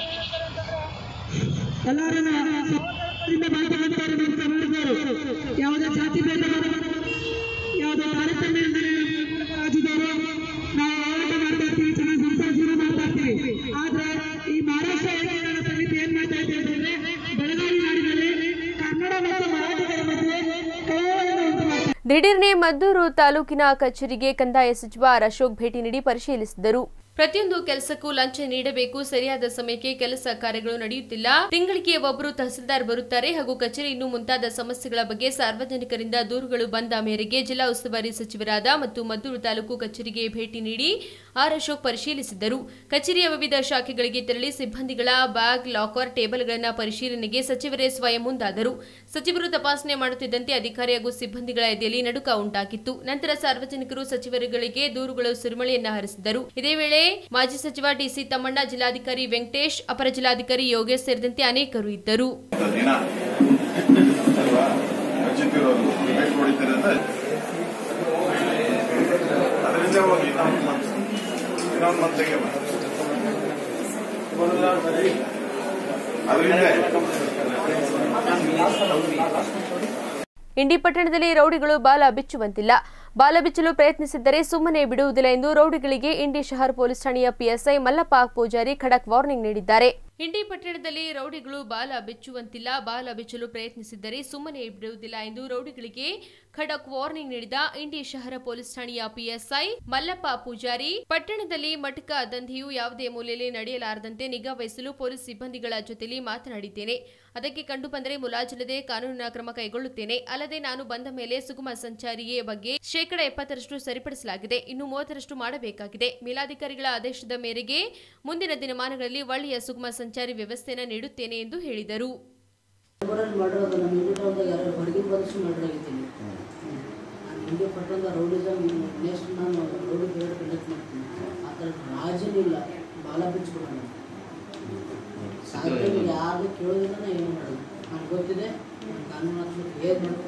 ಎಲ್ಲರನ್ನ ಸೌಹಾರ್ದದಿಂದ ಬಾಳ್ತಕ್ಕಂಥವ್ರು ನಮ್ಮ ಕನ್ನಡದವರು ಯಾವುದೇ ಜಾತಿ ಭೇದ ಯಾವುದೇ ತಾರತಮ್ಯ ಇಲ್ಲದೆ ರಾಜ್ಯದವರು ನಾವು ಹೋರಾಟ ಮಾಡ್ತಾ ಇರ್ತೀವಿ ಚೆನ್ನಾಗಿ ಸಂಸಾರ ಜೀವನ ಮಾಡ್ತಾ ಇರ್ತೀವಿ ಆದ್ರೆ ಈ ಮಹಾರಾಷ್ಟ್ರ ಏಕೀಕರಣ ಸಮಿತಿ ಏನ್ ಮಾಡ್ತಾ ಇದೆ ಅಂತಂದ್ರೆ ಬೆಳಗಾವಿ ನಾಡಿನಲ್ಲಿ ಕನ್ನಡ ಮತ್ತು ಮರಾಠಿಗರ ಮಧ್ಯೆ ಕಳವಳವನ್ನು ಉಂಟು ಮಾಡ್ತಾ ಇದೆ. ದಿಢೀರ್ನೆ ಮದ್ದೂರು ತಾಲೂಕಿನ ಕಚೇರಿಗೆ ಕಂದಾಯ ಸಚಿವ ಆರ್ ಅಶೋಕ್ ಭೇಟಿ ನೀಡಿ ಪರಿಶೀಲಿಸಿದರು ಪ್ರತಿಯೊಂದು ಕೆಲಸಕ್ಕೂ ಲಂಚ ನೀಡಬೇಕು ಸರಿಯಾದ ಸಮಯಕ್ಕೆ ಕೆಲಸ ಕಾರ್ಯಗಳು ನಡೆಯುತ್ತಿಲ್ಲ ತಿಂಗಳಿಗೆ ಒಬ್ಬರು ತಹಸೀಲ್ದಾರ್ ಬರುತ್ತಾರೆ ಹಾಗೂ ಕಚೇರಿ ಇನ್ನು ಮುಂತಾದ ಸಮಸ್ಯೆಗಳ ಬಗ್ಗೆ ಸಾರ್ವಜನಿಕರಿಂದ ದೂರುಗಳು ಬಂದ ಮೇರೆಗೆ ಜಿಲ್ಲಾ ಉಸ್ತುವಾರಿ ಸಚಿವರಾದ ಮತ್ತು ಮದ್ದೂರು ತಾಲೂಕು ಕಚೇರಿಗೆ ಭೇಟಿ ನೀಡಿ ಆರ್ ಅಶೋಕ್ ಪರಿಶೀಲಿಸಿದರು ಕಚೇರಿಯ ವಿವಿಧ ಶಾಖೆಗಳಿಗೆ ತೆರಳಿ ಸಿಬ್ಬಂದಿಗಳ ಬ್ಯಾಗ್ ಲಾಕರ್ ಟೇಬಲ್ಗಳನ್ನು ಪರಿಶೀಲನೆಗೆ ಸಚಿವರೇ ಸ್ವಯಂ ಮುಂದಾದರು ಸಚಿವರು ತಪಾಸಣೆ ಮಾಡುತ್ತಿದ್ದಂತೆ ಅಧಿಕಾರಿ ಹಾಗೂ ಸಿಬ್ಬಂದಿಗಳ ಎದೆಯಲ್ಲಿ ನಡುಕ ಉಂಟಾಗಿತ್ತು ನಂತರ ಸಾರ್ವಜನಿಕರು ಸಚಿವರುಗಳಿಗೆ ದೂರುಗಳು ಸುರಿಮಳೆಯನ್ನ ಹರಿಸಿದರು ಇದೇ ವೇಳೆ ಮಾಜಿ ಸಚಿವ ಡಿಸಿ ತಮ್ಮಣ್ಣ ಜಿಲ್ಲಾಧಿಕಾರಿ ವೆಂಕಟೇಶ್ ಅಪರ ಜಿಲ್ಲಾಧಿಕಾರಿ ಯೋಗೇಶ್ ಸೇರಿದಂತೆ ಅನೇಕರು ಇದ್ದರು ದಿನ ಅಲ್ವಾ ರಚಿತಿರೋದು ಬೇಕು ಹೊಡಿತಾರೆ ಅಂದ್ರೆ ಅದರಿಂದ ಹೋಗಿ ಇನ್ನೊಂದು ಮಂತ್ ಇನ್ನೊಂದು ಮಂತ್ ತೆಗೆಯಲ್ಲ ಅದರಿಂದ ಇಂಡಿ ಪಟ್ಟಣದಲ್ಲಿ ರೌಡಿಗಳು ಬಾಲ ಬಿಚ್ಚುವಂತಿಲ್ಲ ಬಾಲ ಬಿಚ್ಚಲು ಪ್ರಯತ್ನಿಸಿದ್ದರೆ ಸುಮ್ಮನೆ ಬಿಡುವುದಿಲ್ಲ ಎಂದು ರೌಡಿಗಳಿಗೆ ಇಂಡಿ ಶಹರ್ ಪೊಲೀಸ್ ಠಾಣೆಯ ಪಿಎಸ್ಐ ಮಲ್ಲಪ್ಪ ಪೂಜಾರಿ ಖಡಕ್ ವಾರ್ನಿಂಗ್ ನೀಡಿದ್ದಾರೆ ಇಂಡಿ ಪಟ್ಟಣದಲ್ಲಿ ರೌಡಿಗಳು ಬಾಲ ಬಿಚ್ಚುವಂತಿಲ್ಲ ಬಾಲ ಬಿಚ್ಚಲು ಪ್ರಯತ್ನಿಸಿದ್ದರೆ ಸುಮ್ಮನೆ ಬಿಡುವುದಿಲ್ಲ ಎಂದು ರೌಡಿಗಳಿಗೆ ಖಡಕ್ ವಾರ್ನಿಂಗ್ ನೀಡಿದ ಇಂಡಿ ಶಹರ ಪೊಲೀಸ್ ಠಾಣೆಯ ಪಿಎಸ್ಐ ಮಲ್ಲಪ್ಪ ಪೂಜಾರಿ ಪಟ್ಟಣದಲ್ಲಿ ಮಟಕ ದಂಧೆಯು ಯಾವುದೇ ಮೂಲೆಯಲ್ಲಿ ನಡೆಯಲಾರದಂತೆ ನಿಗಾ ವಹಿಸಲು ಪೊಲೀಸ್ ಸಿಬ್ಬಂದಿಗಳ ಜೊತೆಲಿ ಮಾತನಾಡಿದ್ದೇನೆ ಅದಕ್ಕೆ ಕಂಡು ಬಂದರೆ ಮುಲಾಜಿಲ್ಲದೆ ಕಾನೂನಿನ ಕ್ರಮ ಕೈಗೊಳ್ಳುತ್ತೇನೆ ಅಲ್ಲದೆ ನಾನು ಬಂದ ಮೇಲೆ ಸುಗಮ ಸಂಚಾರಿಯೇ ಬಗ್ಗೆ ಶೇಕಡ ಎಪ್ಪತ್ತರಷ್ಟು ಸರಿಪಡಿಸಲಾಗಿದೆ ಇನ್ನು ಮೂವತ್ತರಷ್ಟು ಮಾಡಬೇಕಾಗಿದೆ ಮೇಲಾಧಿಕಾರಿಗಳ ಆದೇಶದ ಮೇರೆಗೆ ಮುಂದಿನ ದಿನಮಾನಗಳಲ್ಲಿ ಒಳ್ಳೆಯ ಸುಗಮ ಸಂಚಾರಿ ವ್ಯವಸ್ಥೆಯನ್ನು ನೀಡುತ್ತೇನೆ ಎಂದು ಹೇಳಿದರು ಊರಲ್ಲಿ ಮಾಡಿರೋದು ನಮ್ಮ ಯೂನಿಟ್ ಅವ್ರದಾಗ ಯಾರು ಹೊರಗಿನ ಬಂದಿಸಿ ಮಾಡಿರಾಗಿದ್ದೀನಿ ಹಿಂಗೆ ಪಟ್ಟಣದ ರೌಡಿಸಮ್ ನೆಕ್ಸ್ಟ್ ನಾನು ರೌಡಿ ಪೀರಿಯಡ್ ಕಂಡಕ್ಟ್ ಮಾಡ್ತೀನಿ ಆ ಥರ ರಾಜನೇ ಇಲ್ಲ ಬಾಲ ಬಿಚ್ಚಿಬಿಡೋಣ ಸಾಧ್ಯ ಯಾರು ಕೇಳೋದಿಲ್ಲ ನಾ ಏನು ಮಾಡೋದು ನನಗೆ ಗೊತ್ತಿದೆ ನಾನು ಕಾನೂನಾತ್ಮಕ ಏನು ಮಾಡ್ತೀನಿ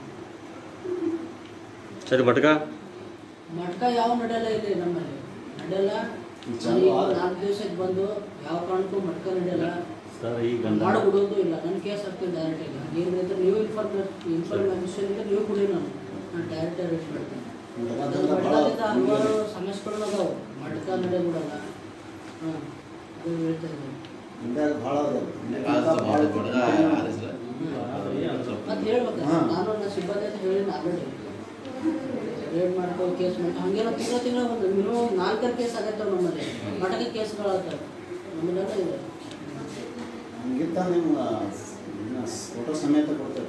ಸರಿ ಮಟ್ಕ ಮಟ್ಕ ಯಾವ ನಡೆಯಲ್ಲ ಇಲ್ಲಿ ನಮ್ಮಲ್ಲಿ ನಡೆಯಲ್ಲ ನಾನು ಈಗ ನಾಲ್ಕು ದಿವಸಕ್ಕೆ ಬಂದು ಯಾವ ಕಾರಣಕ್ಕೂ ಮಟ್ಕ ನಡೆಯಲ್ಲ ಸರ್ ಈಗ ಮಾಡಿಬಿಡೋದು ಇಲ್ಲ ನನ್ನ ಕೇಸ್ ಹಾಕ್ತೀನಿ ಡೈರೆಕ್ಟ್ ಆಗಿ ಏನಿದ್ರೆ ನೀವು ಇನ್ಫಾರ್ಮೇಶನ್ ಇನ್ಫಾರ್ಮೇಷನ್ ಇದ್ರೆ ನೀವು ಕೊಡಿ ನಾನು ನಾನು ಡೈರೆಕ್ಟ್ ಅರೆಸ್ಟ್ ಮಾಡ್ತೀನಿ ನನ್ನ ಮಠದಿಂದ ಹಲವಾರು ಸಮಸ್ಯೆಗಳು ಅದಾವು ಮಟ್ಕ ನಡೆಯಬಿಡಲ್ಲ ಹಾಂ ಅದು ಹೇಳ್ತಾ ಇದ್ದೀನಿ ಮತ್ತೆ ಹೇಳ್ಬೇಕು ನಾನು ನನ್ನ ಸಿಬ್ಬಂದಿ ಅಂತ ಹೇಳಿ ಆಲ್ರೆಡಿ ರೇಡ್ ಮಾಡ್ಕೊ ಕೇಸ್ ಮಾಡ್ಕೊ ಹಂಗೆಲ್ಲ ತಿಂಗಳ ತಿಂಗಳ ಒಂದು ಮಿನಿಮಮ್ ನಾಲ್ಕರ ಕೇಸ್ ಆಗತ್ತವ ನಮ್ಮಲ್ಲಿ ಮಟಕ ಕೇಸ್ಗಳಾಗ್ತವೆ ನಮ್ಮಲ್ಲೆಲ್ಲ ಇದೆ ಹಂಗಿತ್ತ ನಿಮ್ಮ ಫೋಟೋ ಸಮೇತ ಕೊಡ್ತೇವೆ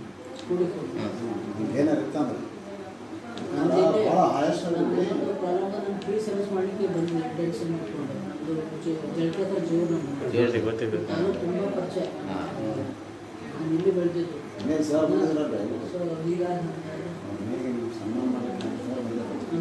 ಏನಾರು ಇತ್ತಂದ್ರೆ ಭಾಳ ಹೈಯೆಸ್ಟ್ ಪ್ರಾರಂಭ ನಾನು ಫ್ರೀ ಸರ್ವಿಸ್ ಮಾಡಲಿಕ್ಕೆ ಬಂದಿದ್ದೆ ಟೆನ್ಷನ್ ಮಾಡ್ಕೊಂಡು ಅದು ಜಲಪಾತ ಜೀವನ ಗೊತ್ತಿದೆ ಗೊತ್ತಿದೆ ನಾನು ತುಂಬ ಪರಿಚಯ ನಾನು ಇಲ್ಲಿ ಬೆಳೆದಿದ್ದು ಇನ್ನೇನು ಸರ್ ಬಂದಿದ್ರಲ್ಲ ಸೊ ಈಗ ಹೇಗೆ ನೀವು ಸನ್ಮಾನ ಮಾಡಕ್ಕೆ ಸರ್ ಬಂದಿರಲ್ಲ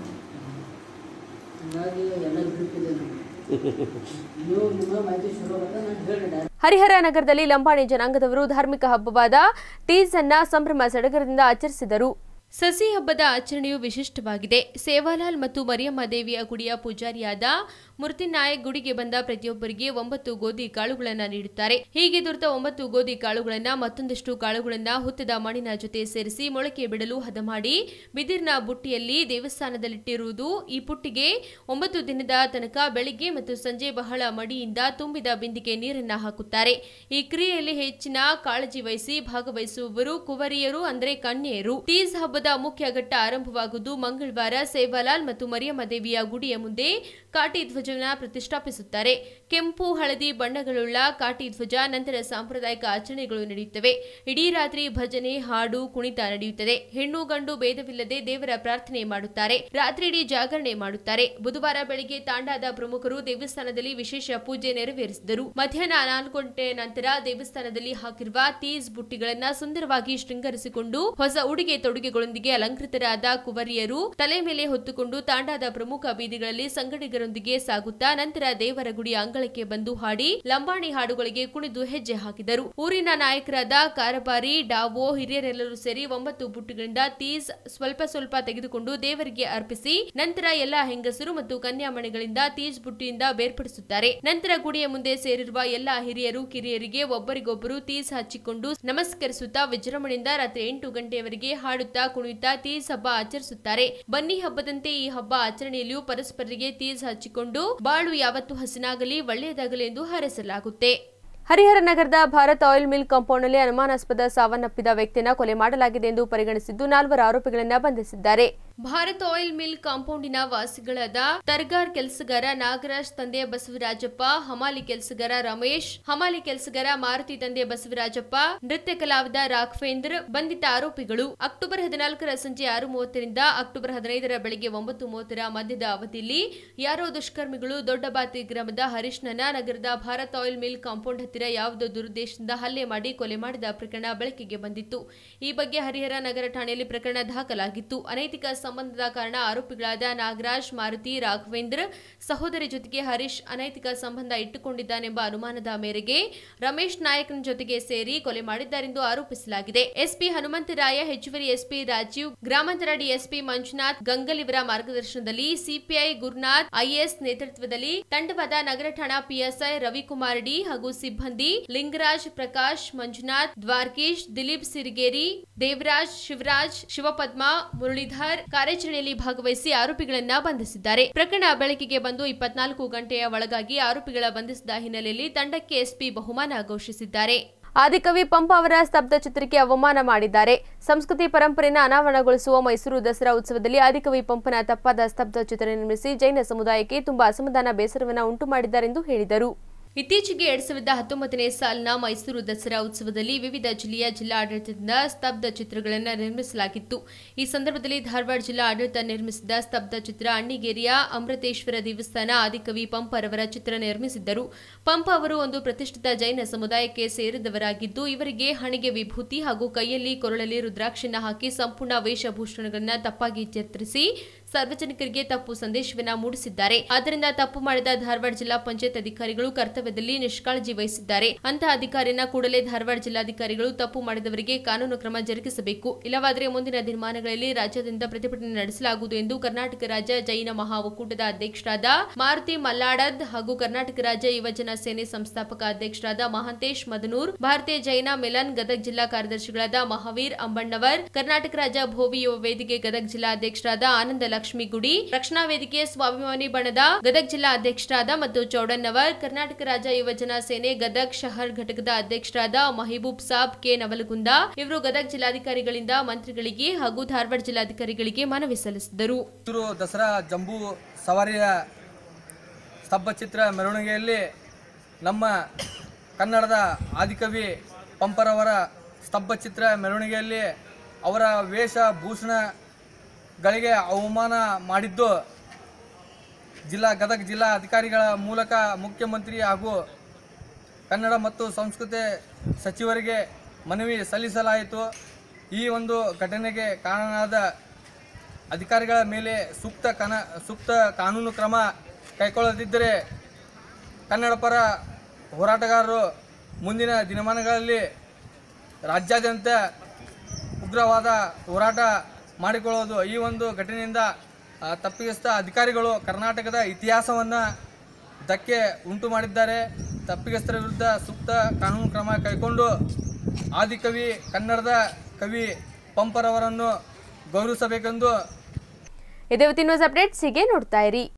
ಹಂಗಾಗಿ ಎಲ್ಲ ಗ್ರೂಪ್ ಇದೆ ನಮಗೆ ನೀವು ನಿಮ್ಮ ಮಾಹಿತಿ ಶುರು ಆಗುತ್ತೆ ನಾನು ಹೇಳಿದೆ ಹರಿಹರ ನಗರದಲ್ಲಿ ಲಂಬಾಣಿ ಜನಾಂಗದವರು ಧಾರ್ಮಿಕ ಹಬ್ಬವಾದ ತೀಜ್ ಅನ್ನ ಸಂಭ್ರಮ ಸಡಗರದಿಂದ ಆಚರಿಸಿದರು ಸಸಿ ಹಬ್ಬದ ಆಚರಣೆಯು ವಿಶಿಷ್ಟವಾಗಿದೆ ಸೇವಾಲಾಲ್ ಮತ್ತು ಮರಿಯಮ್ಮ ದೇವಿಯ ಗುಡಿಯ ಪೂಜಾರಿಯಾದ ನಾಯಕ್ ಗುಡಿಗೆ ಬಂದ ಪ್ರತಿಯೊಬ್ಬರಿಗೆ ಒಂಬತ್ತು ಗೋಧಿ ಕಾಳುಗಳನ್ನು ನೀಡುತ್ತಾರೆ ಹೀಗೆ ದೊರೆತ ಒಂಬತ್ತು ಗೋಧಿ ಕಾಳುಗಳನ್ನು ಮತ್ತೊಂದಷ್ಟು ಕಾಳುಗಳನ್ನು ಹುತ್ತದ ಮಣ್ಣಿನ ಜೊತೆ ಸೇರಿಸಿ ಮೊಳಕೆ ಬಿಡಲು ಹದ ಮಾಡಿ ಬಿದಿರಿನ ಬುಟ್ಟಿಯಲ್ಲಿ ದೇವಸ್ಥಾನದಲ್ಲಿಟ್ಟಿರುವುದು ಈ ಪುಟ್ಟಿಗೆ ಒಂಬತ್ತು ದಿನದ ತನಕ ಬೆಳಿಗ್ಗೆ ಮತ್ತು ಸಂಜೆ ಬಹಳ ಮಡಿಯಿಂದ ತುಂಬಿದ ಬಿಂದಿಗೆ ನೀರನ್ನ ಹಾಕುತ್ತಾರೆ ಈ ಕ್ರಿಯೆಯಲ್ಲಿ ಹೆಚ್ಚಿನ ಕಾಳಜಿ ವಹಿಸಿ ಭಾಗವಹಿಸುವವರು ಕುವರಿಯರು ಅಂದರೆ ಕನ್ಯೆಯರು ತೀಜ್ ಹಬ್ಬದ ಮುಖ್ಯ ಘಟ್ಟ ಆರಂಭವಾಗುವುದು ಮಂಗಳವಾರ ಸೇವಾಲಾಲ್ ಮತ್ತು ಮರಿಯಮ್ಮ ದೇವಿಯ ಗುಡಿಯ ಮುಂದೆ ಕಾಟಿ ಧ್ವಜವನ್ನು ಪ್ರತಿಷ್ಠಾಪಿಸುತ್ತಾರೆ ಕೆಂಪು ಹಳದಿ ಬಣ್ಣಗಳುಳ್ಳ ಕಾಟಿ ಧ್ವಜ ನಂತರ ಸಾಂಪ್ರದಾಯಿಕ ಆಚರಣೆಗಳು ನಡೆಯುತ್ತವೆ ಇಡೀ ರಾತ್ರಿ ಭಜನೆ ಹಾಡು ಕುಣಿತ ನಡೆಯುತ್ತದೆ ಹೆಣ್ಣು ಗಂಡು ಭೇದವಿಲ್ಲದೆ ದೇವರ ಪ್ರಾರ್ಥನೆ ಮಾಡುತ್ತಾರೆ ರಾತ್ರಿ ಇಡೀ ಜಾಗರಣೆ ಮಾಡುತ್ತಾರೆ ಬುಧವಾರ ಬೆಳಿಗ್ಗೆ ತಾಂಡಾದ ಪ್ರಮುಖರು ದೇವಸ್ಥಾನದಲ್ಲಿ ವಿಶೇಷ ಪೂಜೆ ನೆರವೇರಿಸಿದರು ಮಧ್ಯಾಹ್ನ ನಾಲ್ಕು ಗಂಟೆ ನಂತರ ದೇವಸ್ಥಾನದಲ್ಲಿ ಹಾಕಿರುವ ತೀಸ್ ಬುಟ್ಟಿಗಳನ್ನ ಸುಂದರವಾಗಿ ಶೃಂಗರಿಸಿಕೊಂಡು ಹೊಸ ಉಡುಗೆ ತೊಡುಗೆಗಳೊಂದಿಗೆ ಅಲಂಕೃತರಾದ ಕುವರಿಯರು ತಲೆ ಮೇಲೆ ಹೊತ್ತುಕೊಂಡು ತಾಂಡಾದ ಪ್ರಮುಖ ಬೀದಿಗಳಲ್ಲಿ ಸಂಗಡಿಗರೊಂದಿಗೆ ಸಾಗುತ್ತಾ ನಂತರ ದೇವರ ಗುಡಿ ಅಂಗಳಕ್ಕೆ ಬಂದು ಹಾಡಿ ಲಂಬಾಣಿ ಹಾಡುಗಳಿಗೆ ಕುಣಿದು ಹೆಜ್ಜೆ ಹಾಕಿದರು ಊರಿನ ನಾಯಕರಾದ ಕಾರಬಾರಿ ಡಾವೋ ಹಿರಿಯರೆಲ್ಲರೂ ಸೇರಿ ಒಂಬತ್ತು ಬುಟ್ಟಿಗಳಿಂದ ತೀಸ್ ಸ್ವಲ್ಪ ಸ್ವಲ್ಪ ತೆಗೆದುಕೊಂಡು ದೇವರಿಗೆ ಅರ್ಪಿಸಿ ನಂತರ ಎಲ್ಲಾ ಹೆಂಗಸರು ಮತ್ತು ಕನ್ಯಾಮಣಿಗಳಿಂದ ತೀಜ್ ಬುಟ್ಟಿಯಿಂದ ಬೇರ್ಪಡಿಸುತ್ತಾರೆ ನಂತರ ಗುಡಿಯ ಮುಂದೆ ಸೇರಿರುವ ಎಲ್ಲಾ ಹಿರಿಯರು ಕಿರಿಯರಿಗೆ ಒಬ್ಬರಿಗೊಬ್ಬರು ತೀಸ್ ಹಚ್ಚಿಕೊಂಡು ನಮಸ್ಕರಿಸುತ್ತಾ ವಿಜೃಂಭಣೆಯಿಂದ ರಾತ್ರಿ ಎಂಟು ಗಂಟೆಯವರೆಗೆ ಹಾಡುತ್ತಾ ಕುಣಿಯುತ್ತಾ ತೀಸ್ ಹಬ್ಬ ಆಚರಿಸುತ್ತಾರೆ ಬನ್ನಿ ಹಬ್ಬದಂತೆ ಈ ಹಬ್ಬ ಆಚರಣೆಯಲ್ಲಿಯೂ ಪರಸ್ಪರರಿಗೆ ತೀಸ್ ಹಚ್ಚಿಕೊಂಡು ಬಾಳು ಯಾವತ್ತೂ ಹಸಿನಾಗಲಿ ಒಳ್ಳೆಯದಾಗಲಿ ಎಂದು ಹಾರೈಸಲಾಗುತ್ತೆ ಹರಿಹರ ನಗರದ ಭಾರತ್ ಆಯಿಲ್ ಮಿಲ್ ಕಾಂಪೌಂಡ್ನಲ್ಲಿ ಅನುಮಾನಾಸ್ಪದ ಸಾವನ್ನಪ್ಪಿದ ವ್ಯಕ್ತಿಯನ್ನು ಕೊಲೆ ಮಾಡಲಾಗಿದೆ ಎಂದು ಪರಿಗಣಿಸಿದ್ದು ನಾಲ್ವರು ಆರೋಪಿಗಳನ್ನು ಬಂಧಿಸಿದ್ದಾರೆ ಭಾರತ್ ಆಯಿಲ್ ಮಿಲ್ ಕಾಂಪೌಂಡಿನ ವಾಸಿಗಳಾದ ತರ್ಗಾರ್ ಕೆಲಸಗಾರ ನಾಗರಾಜ್ ತಂದೆ ಬಸವರಾಜಪ್ಪ ಹಮಾಲಿ ಕೆಲಸಗಾರ ರಮೇಶ್ ಹಮಾಲಿ ಕೆಲಸಗಾರ ಮಾರುತಿ ತಂದೆ ಬಸವರಾಜಪ್ಪ ನೃತ್ಯ ಕಲಾವಿದ ರಾಘವೇಂದ್ರ ಬಂಧಿತ ಆರೋಪಿಗಳು ಅಕ್ಟೋಬರ್ ಹದಿನಾಲ್ಕರ ಸಂಜೆ ಆರು ಮೂವತ್ತರಿಂದ ಅಕ್ಟೋಬರ್ ಹದಿನೈದರ ಬೆಳಗ್ಗೆ ಒಂಬತ್ತು ಮೂವತ್ತರ ಮಧ್ಯದ ಅವಧಿಯಲ್ಲಿ ಯಾರೋ ದುಷ್ಕರ್ಮಿಗಳು ದೊಡ್ಡಬಾತಿ ಗ್ರಾಮದ ಹರೀಶ್ನನ್ನ ನಗರದ ಭಾರತ್ ಆಯಿಲ್ ಮಿಲ್ ಕಾಂಪೌಂಡ್ ಹತ್ತಿರ ಯಾವುದೋ ದುರುದ್ದೇಶದಿಂದ ಹಲ್ಲೆ ಮಾಡಿ ಕೊಲೆ ಮಾಡಿದ ಪ್ರಕರಣ ಬೆಳಕಿಗೆ ಬಂದಿತ್ತು ಈ ಬಗ್ಗೆ ಹರಿಹರ ನಗರ ಠಾಣೆಯಲ್ಲಿ ಪ್ರಕರಣ ದಾಖಲಾಗಿತ್ತು ಅನೈತಿಕ ಸಂಬಂಧದ ಕಾರಣ ಆರೋಪಿಗಳಾದ ನಾಗರಾಜ್ ಮಾರುತಿ ರಾಘವೇಂದ್ರ ಸಹೋದರಿ ಜೊತೆಗೆ ಹರೀಶ್ ಅನೈತಿಕ ಸಂಬಂಧ ಇಟ್ಟುಕೊಂಡಿದ್ದಾನೆಂಬ ಅನುಮಾನದ ಮೇರೆಗೆ ರಮೇಶ್ ನಾಯಕನ ಜೊತೆಗೆ ಸೇರಿ ಕೊಲೆ ಮಾಡಿದ್ದಾರೆಂದು ಆರೋಪಿಸಲಾಗಿದೆ ಎಸ್ಪಿ ಹನುಮಂತರಾಯ ಹೆಚ್ಚುವರಿ ಎಸ್ಪಿ ರಾಜೀವ್ ಗ್ರಾಮಾಂತರ ಡಿಎಸ್ಪಿ ಮಂಜುನಾಥ್ ಗಂಗಲ್ ಇವರ ಮಾರ್ಗದರ್ಶನದಲ್ಲಿ ಸಿಪಿಐ ಗುರುನಾಥ್ ಐಎಸ್ ನೇತೃತ್ವದಲ್ಲಿ ತಂಡವಾದ ನಗರ ಠಾಣಾ ಪಿಎಸ್ಐ ರವಿಕುಮಾರ್ ಡಿ ಹಾಗೂ ಸಿಬ್ಬಂದಿ ಲಿಂಗರಾಜ್ ಪ್ರಕಾಶ್ ಮಂಜುನಾಥ್ ದ್ವಾರಕೀಶ್ ದಿಲೀಪ್ ಸಿರಿಗೇರಿ ದೇವರಾಜ್ ಶಿವರಾಜ್ ಶಿವಪದ್ಮ ಮುರಳೀಧರ್ ಕಾರ್ಯಾಚರಣೆಯಲ್ಲಿ ಭಾಗವಹಿಸಿ ಆರೋಪಿಗಳನ್ನ ಬಂಧಿಸಿದ್ದಾರೆ ಪ್ರಕರಣ ಬೆಳಕಿಗೆ ಬಂದು ಇಪ್ಪತ್ನಾಲ್ಕು ಗಂಟೆಯ ಒಳಗಾಗಿ ಆರೋಪಿಗಳ ಬಂಧಿಸಿದ ಹಿನ್ನೆಲೆಯಲ್ಲಿ ತಂಡಕ್ಕೆ ಎಸ್ಪಿ ಬಹುಮಾನ ಘೋಷಿಸಿದ್ದಾರೆ ಆದಿಕವಿ ಪಂಪ ಅವರ ಸ್ತಬ್ಧ ಚಿತ್ರಕ್ಕೆ ಅವಮಾನ ಮಾಡಿದ್ದಾರೆ ಸಂಸ್ಕೃತಿ ಪರಂಪರೆಯನ್ನು ಅನಾವರಣಗೊಳಿಸುವ ಮೈಸೂರು ದಸರಾ ಉತ್ಸವದಲ್ಲಿ ಆದಿಕವಿ ಪಂಪನ ತಪ್ಪಾದ ಸ್ತಬ್ಧ ಚಿತ್ರ ನಿರ್ಮಿಸಿ ಜೈನ ಸಮುದಾಯಕ್ಕೆ ತುಂಬಾ ಅಸಮಾಧಾನ ಬೇಸರವನ್ನು ಉಂಟು ಮಾಡಿದ್ದಾರೆಂದು ಹೇಳಿದರು ಇತ್ತೀಚೆಗೆ ಎರಡ್ ಸಾವಿರದ ಹತ್ತೊಂಬತ್ತನೇ ಸಾಲಿನ ಮೈಸೂರು ದಸರಾ ಉತ್ಸವದಲ್ಲಿ ವಿವಿಧ ಜಿಲ್ಲೆಯ ಜಿಲ್ಲಾಡಳಿತದಿಂದ ಸ್ತಬ್ಧ ಚಿತ್ರಗಳನ್ನು ನಿರ್ಮಿಸಲಾಗಿತ್ತು ಈ ಸಂದರ್ಭದಲ್ಲಿ ಧಾರವಾಡ ಜಿಲ್ಲಾ ಆಡಳಿತ ನಿರ್ಮಿಸಿದ ಸ್ತಬ್ಧ ಚಿತ್ರ ಅಣ್ಣಿಗೇರಿಯ ಅಮೃತೇಶ್ವರ ದೇವಸ್ಥಾನ ಆದಿಕವಿ ಪಂಪರವರ ಚಿತ್ರ ನಿರ್ಮಿಸಿದ್ದರು ಪಂಪ ಅವರು ಒಂದು ಪ್ರತಿಷ್ಠಿತ ಜೈನ ಸಮುದಾಯಕ್ಕೆ ಸೇರಿದವರಾಗಿದ್ದು ಇವರಿಗೆ ಹಣೆಗೆ ವಿಭೂತಿ ಹಾಗೂ ಕೈಯಲ್ಲಿ ಕೊರಳಲ್ಲಿ ರುದ್ರಾಕ್ಷಿನ ಹಾಕಿ ಸಂಪೂರ್ಣ ವೇಷಭೂಷಣಗಳನ್ನು ತಪ್ಪಾಗಿ ಚಿತ್ರಿಸಿ ಸಾರ್ವಜನಿಕರಿಗೆ ತಪ್ಪು ಸಂದೇಶವನ್ನ ಮೂಡಿಸಿದ್ದಾರೆ ಆದ್ದರಿಂದ ತಪ್ಪು ಮಾಡಿದ ಧಾರವಾಡ ಜಿಲ್ಲಾ ಪಂಚಾಯತ್ ಅಧಿಕಾರಿಗಳು ಕರ್ತವ್ಯದಲ್ಲಿ ನಿಷ್ಕಾಳಜಿ ವಹಿಸಿದ್ದಾರೆ ಅಂತಹ ಅಧಿಕಾರಿಯನ್ನ ಕೂಡಲೇ ಧಾರವಾಡ ಜಿಲ್ಲಾಧಿಕಾರಿಗಳು ತಪ್ಪು ಮಾಡಿದವರಿಗೆ ಕಾನೂನು ಕ್ರಮ ಜರುಗಿಸಬೇಕು ಇಲ್ಲವಾದರೆ ಮುಂದಿನ ದಿನಮಾನಗಳಲ್ಲಿ ರಾಜ್ಯಾದ್ಯಂತ ಪ್ರತಿಭಟನೆ ನಡೆಸಲಾಗುವುದು ಎಂದು ಕರ್ನಾಟಕ ರಾಜ್ಯ ಜೈನ ಮಹಾ ಒಕ್ಕೂಟದ ಅಧ್ಯಕ್ಷರಾದ ಮಾರುತಿ ಮಲ್ಲಾಡದ್ ಹಾಗೂ ಕರ್ನಾಟಕ ರಾಜ್ಯ ಯುವಜನ ಸೇನೆ ಸಂಸ್ಥಾಪಕ ಅಧ್ಯಕ್ಷರಾದ ಮಹಾಂತೇಶ್ ಮದನೂರ್ ಭಾರತೀಯ ಜೈನ ಮಿಲನ್ ಗದಗ್ ಜಿಲ್ಲಾ ಕಾರ್ಯದರ್ಶಿಗಳಾದ ಮಹಾವೀರ್ ಅಂಬಣ್ಣವರ್ ಕರ್ನಾಟಕ ರಾಜ್ಯ ಭೋವಿ ಯುವ ವೇದಿಕೆ ಗದಗ್ ಜಿಲ್ಲಾ ಅಧ್ಯಕ್ಷರಾದ ಆನಂದ ಲಕ್ಷ್ಮಿ ಗುಡಿ ರಕ್ಷಣಾ ವೇದಿಕೆ ಸ್ವಾಭಿಮಾನಿ ಬಣದ ಗದಗ್ ಜಿಲ್ಲಾ ಅಧ್ಯಕ್ಷರಾದ ಮತ್ತು ಚೌಡಣ್ಣವರ್ ಕರ್ನಾಟಕ ರಾಜ್ಯ ಯುವಜನ ಸೇನೆ ಗದಗ್ ಶಹರ್ ಘಟಕದ ಅಧ್ಯಕ್ಷರಾದ ಮಹಿಬೂಬ್ ಸಾಬ್ ಕೆ ನವಲಗುಂದ ಇವರು ಗದಗ್ ಜಿಲ್ಲಾಧಿಕಾರಿಗಳಿಂದ ಮಂತ್ರಿಗಳಿಗೆ ಹಾಗೂ ಧಾರವಾಡ ಜಿಲ್ಲಾಧಿಕಾರಿಗಳಿಗೆ ಮನವಿ ಸಲ್ಲಿಸಿದರು ಮೈಸೂರು ದಸರಾ ಜಂಬೂ ಸವಾರಿಯ ಸ್ತಬ್ಧಚಿತ್ರ ಮೆರವಣಿಗೆಯಲ್ಲಿ ನಮ್ಮ ಕನ್ನಡದ ಆದಿಕವಿ ಪಂಪರವರ ಸ್ತಬ್ಧಚಿತ್ರ ಮೆರವಣಿಗೆಯಲ್ಲಿ ಅವರ ವೇಷಭೂಷಣಗಳಿಗೆ ಅವಮಾನ ಮಾಡಿದ್ದು ಜಿಲ್ಲಾ ಗದಗ ಜಿಲ್ಲಾ ಅಧಿಕಾರಿಗಳ ಮೂಲಕ ಮುಖ್ಯಮಂತ್ರಿ ಹಾಗೂ ಕನ್ನಡ ಮತ್ತು ಸಂಸ್ಕೃತಿ ಸಚಿವರಿಗೆ ಮನವಿ ಸಲ್ಲಿಸಲಾಯಿತು ಈ ಒಂದು ಘಟನೆಗೆ ಕಾರಣವಾದ ಅಧಿಕಾರಿಗಳ ಮೇಲೆ ಸೂಕ್ತ ಕನ ಸೂಕ್ತ ಕಾನೂನು ಕ್ರಮ ಕೈಗೊಳ್ಳದಿದ್ದರೆ ಕನ್ನಡ ಪರ ಹೋರಾಟಗಾರರು ಮುಂದಿನ ದಿನಮಾನಗಳಲ್ಲಿ ರಾಜ್ಯಾದ್ಯಂತ ಉಗ್ರವಾದ ಹೋರಾಟ ಮಾಡಿಕೊಳ್ಳೋದು ಈ ಒಂದು ಘಟನೆಯಿಂದ ಆ, ತಪ್ಪಿತಸ್ಥ ಅಧಿಕಾರಿಗಳು ಕರ್ನಾಟಕದ ಇತಿಹಾಸವನ್ನು ಧಕ್ಕೆ ಉಂಟು ಮಾಡಿದ್ದಾರೆ ತಪ್ಪಿತಸ್ಥರ ವಿರುದ್ಧ ಸೂಕ್ತ ಕಾನೂನು ಕ್ರಮ ಕೈಗೊಂಡು ಆದಿಕವಿ ಕನ್ನಡದ ಕವಿ ಪಂಪರವರನ್ನು ಗೌರವಿಸಬೇಕೆಂದು ಇದೇ ನ್ಯೂಸ್ ಅಪ್ಡೇಟ್ಸ್ ಹೀಗೆ ನೋಡ್ತಾ ಇರಿ